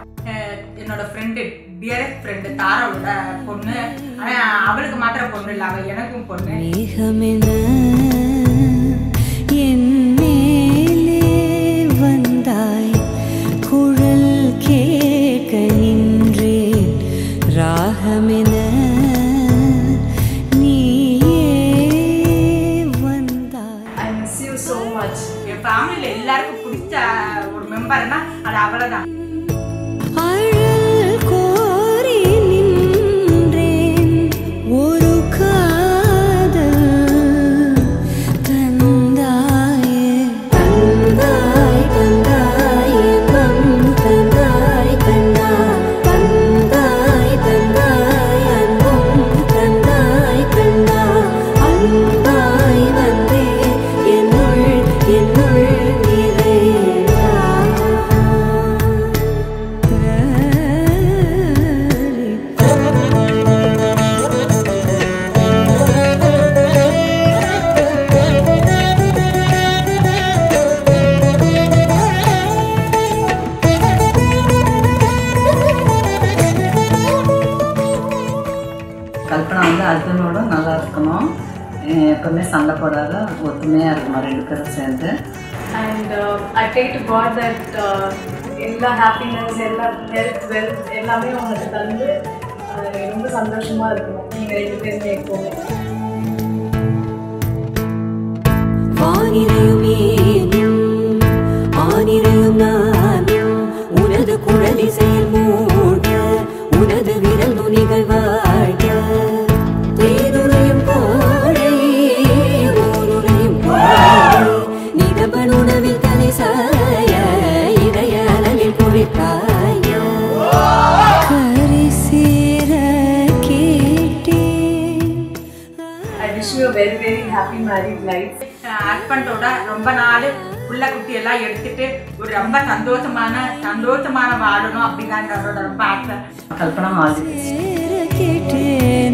அஹ் என்னோட friend dearest friend தாராவோட பொண்ணு ஆனா அவளுக்கு மாத்திரம் பொண்ணு இல்லை அவள் எனக்கும் பொண்ணு மேகமென என் மேலே வந்தாய் குழல் கேட்க நின்றேன் ராகமென நீயே வந்தாய் I miss you so much. என் ஃபேமிலியில் எல்லாருக்கும் பிடிச்ச ஒரு மெம்பர்னா அது அவளை தான் அழல் கோரி நின்றேன் ஒரு காதல் தந்தாயே தந்தாய் தந்தாய் எண்ணம் தந்தாய் கண்ணா தந்தாய் தந்தாய் அன்பும் தந்தாய் கண்ணா அன்பாய் வந்தே என்னுள் என்னுள் நிறையா கல்பனா வந்து ஹஸ்பண்டோட நல்லா இருக்கணும் அஹ் எப்பவுமே சண்டை போடாத ஒத்துமையாக இருக்கணும் ரெண்டு பேரும் சேர்ந்து And uh, I pray to God that uh, எல்லா ஹாப்பினஸ் எல்லா ஹெல்த் வெல்த் எல்லாமே உங்களுக்கு தந்து uh, ரொம்ப சந்தோஷமா இருக்கணும் நீங்க ரெண்டு பேருமே எப்போவுமே வானிலையும் ஏனும் ஆனிலையும் நானும் உனது குழலிசையில் மூழ்க உனது விரல் நுனிகள் வாழ்க தேனுரையும் கோழை ஓருரையும் கோழை நிகபன் உணவில் தலை சாய இதய அலலில் குளிர்காய கரை சேர கேட்டேன் I wish you a very very happy married life. ஹஸ்பண்டோட ரொம்ப நாள் புள்ள குட்டி எல்லாம் எடுத்துட்டு ஒரு ரொம்ப சந்தோஷமான சந்தோஷமான வாழணும் அப்படிங்கிறதோட ரொம்ப ஆசை கல்பனா மாதிரி சேர கேட்டேன்